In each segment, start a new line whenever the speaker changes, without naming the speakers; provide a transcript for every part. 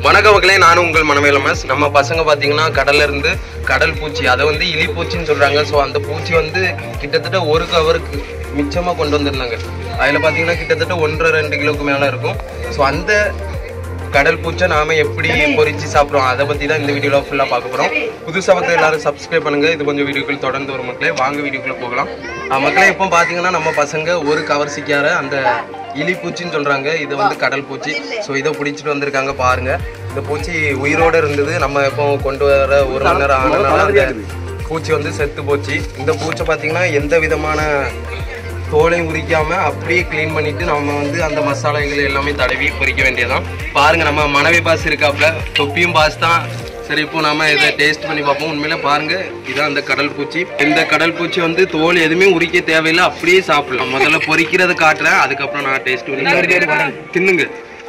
வணக்க மக்களே நானும் உங்கள் மனவேலமஸ் நம்ம பசங்க பார்த்தீங்கன்னா கடல்ல இருந்து கடல் பூச்சி அதை வந்து இலி பூச்சின்னு சொல்றாங்க ஸோ அந்த பூச்சி வந்து கிட்டத்தட்ட ஒரு கவருக்கு மிச்சமாக கொண்டு வந்திருந்தாங்க அதில் பார்த்தீங்கன்னா கிட்டத்தட்ட ஒன்றரை ரெண்டு கிலோக்கு மேலே இருக்கும் ஸோ அந்த கடல் பூச்சை நாம எப்படி பொரிச்சு சாப்பிடுவோம் அதை பற்றி தான் இந்த வீடியோவில் ஃபுல்லாக பார்க்க போகிறோம் புதுசாக வந்து எல்லாரும் சப்ஸ்கிரைப் பண்ணுங்க இது கொஞ்சம் வீடியோக்கள் தொடர்ந்து வரும் மக்களே வாங்க வீடியோக்குள்ளே போகலாம் அஹ் மக்களே இப்போ பார்த்தீங்கன்னா நம்ம பசங்க ஒரு கவர் சிக்கார அந்த இலி பூச்சின்னு சொல்கிறாங்க இது வந்து கடல் பூச்சி ஸோ இதை பிடிச்சிட்டு வந்திருக்காங்க பாருங்க இந்த பூச்சி உயிரோடு இருந்தது நம்ம இப்போ கொண்டு வர ஒரு மணி நேரம் ஆனனால அந்த பூச்சி வந்து செத்து போச்சு இந்த பூச்சை பார்த்தீங்கன்னா எந்த விதமான தோலையும் உரிக்காம அப்படியே க்ளீன் பண்ணிட்டு நம்ம வந்து அந்த மசாலாகள் எல்லாமே தடவி பொரிக்க வேண்டியதான் பாருங்க நம்ம மனைவி பாஸ் இருக்காப்ல தொப்பியும் பாஸ் தான் சரி இப்போ நாம இதை டேஸ்ட் பண்ணி பார்ப்போம் உண்மையில பாருங்க இதான் அந்த கடல் பூச்சி இந்த கடல் பூச்சி வந்து தோல் எதுவுமே உரிக்க தேவையில்லை அப்படியே சாப்பிடலாம் முதல்ல பொரிக்கிறத காட்டுறேன் அதுக்கப்புறம் நான் டேஸ்ட் பண்ணி காட்டுறேன். தின்னுங்க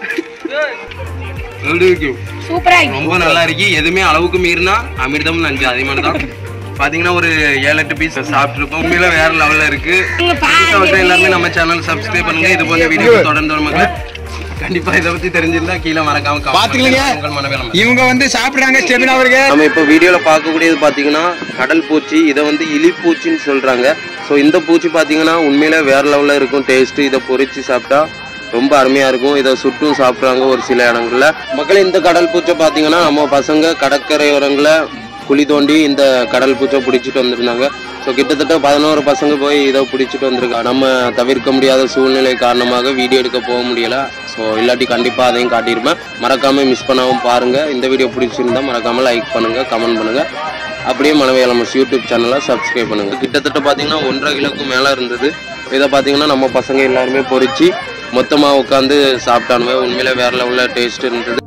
எப்படி இருக்கு?
சூப்பரா
ரொம்ப நல்லா இருக்கு எதுவுமே அளவுக்கு மீறினா அமிர்தம் நஞ்சு அதே மாதிரி தான் பாத்தீங்கன்னா ஒரு ஏழு எட்டு பீஸ் சாப்பிட்டுருக்கோம் உண்மையில வேற லெவல்ல இருக்கு புதுசா வர்ற எல்லாருமே நம்ம சேனல் சப்ஸ்கிரைப் பண்ணுங்க இது போன்ற வீடியோ தொடர்ந்து வரும் மக்களே கண்டிப்பா இதை பத்தி தெரிஞ்சிருந்தா கீழே மறக்காம comment
பாத்துக்கலங்க?
பண்ணுங்க. உங்கள் மனவேலம்
இவங்க வந்து சாப்பிடுறாங்க ஸ்டெமினா அவர்கள்
நம்ம இப்போ வீடியோல பார்க்கக்கூடியது பாத்தீங்கன்னா கடல் பூச்சி இதை வந்து இலி பூச்சின்னு சொல்றாங்க ஸோ இந்த பூச்சி பாத்தீங்கன்னா உண்மையில வேற லெவல்ல இருக்கும் டேஸ்ட் இதை பொரிச்சு சாப்பிட்டா ரொம்ப அருமையா இருக்கும் இதை சுட்டும் சாப்பிட்றாங்க ஒரு சில இடங்கள்ல மக்களே இந்த கடல் பூச்சை பாத்தீங்கன்னா நம்ம பசங்க கடற்கரையோரங்கள குழி தோண்டி இந்த கடல் பூச்சை பிடிச்சிட்டு வந்திருந்தாங்க ஸோ கிட்டத்தட்ட பதினோரு பசங்க போய் இதை பிடிச்சிட்டு வந்திருக்காங்க நம்ம தவிர்க்க முடியாத சூழ்நிலை காரணமாக வீடியோ எடுக்க போக முடியல ஸோ இல்லாட்டி கண்டிப்பாக அதையும் காட்டியிருப்பேன் மறக்காம மிஸ் பண்ணாமல் பாருங்க இந்த வீடியோ பிடிச்சிருந்தா மறக்காம லைக் பண்ணுங்க கமெண்ட் பண்ணுங்க அப்படியே மனவேலமஸ் யூடியூப் சேனலை சப்ஸ்கிரைப் பண்ணுங்க கிட்டத்தட்ட பார்த்தீங்கன்னா ஒன்றரை கிலோக்கு மேலே இருந்தது இதை பார்த்தீங்கன்னா நம்ம பசங்க எல்லாருமே பொரிச்சு மொத்தமாக உட்காந்து சாப்பிட்டானுங்க உண்மையில வேற லெவலில் டேஸ்ட் இருந்தது